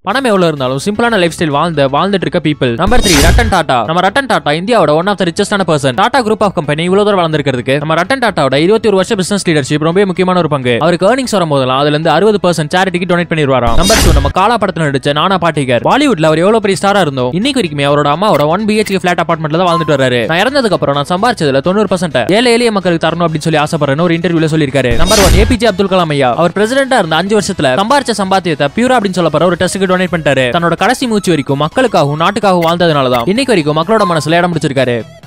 பணம் எவ்வளவு இருந்தாலும் சிம்பிளான லைஃப் ஸ்டைல் வாழ்ந்த வாழ்ந்துட்டு இருக்க people number three Ratan Tata நம்ம ரட்டன் டாடா இந்தியாவோட ஒன் ஆஃப் த ரிச்சஸ்டான person Tata group of company இவ்வளவு தூரம் வளர்ந்துருக்கிறதுக்கு நம்ம ரட்டன் டாட்டாவோட இருபத்தி ஒரு வருஷம் பிசினஸ் லீடர்ஷிப் ரொம்ப முக்கியமான ஒரு பங்கு அவருக்கு ஏர்னிங்ஸ் வரும் போதெல்லாம் அதுல இருந்து அறுபது பர்சன்ட் சேரிட்டிக்கு டொனேட் பண்ணிடுவாராம் நம்பர் டூ நம்ம காலா படத்துல நடிச்ச நானா பாட்டிகர் பாலிவுட்ல அவர் எவ்வளவு பெரிய ஸ்டாரா இருந்தோம் இன்னைக்கு வரைக்குமே அவரோட அம்மாவோட ஒன் பிஹெச்கே பிளாட் அபார்ட்மெண்ட்ல தான் வாழ்ந்துட்டு வராரு நான் இறந்ததுக்கு அப்புறம் நான் சம்பாரிச்சதுல தொண்ணூறு பர்சன்ட் ஏழை எளிய மக்களுக்கு தரணும் அப்படின்னு சொல்லி ஆசைப்படுறேன்னு ஒரு இன்டர்வியூல சொல்லியிருக்காரு number one APJ Abdul Kalam ஐயா அவர் பிரசிடென்டா இருந்த அஞ்சு வருஷத்துல சம்பாரிச்ச சம்பாத்தியத்தை பியூரா அப்படின்னு சொல்லப்படுற ஒரு டெஸ்ட்டுக்கு டொனேட் பண்ணிட்டாரு தன்னோட கடைசி மூச்சு வரைக்கும் மக்களுக்காகவும் நாட்டுக்காகவும் வாழ்ந்ததுனால தான் இன்னைக்கு வரைக்கும் மக்களோட மனசுல இடம் பிடிச்சிருக்காரு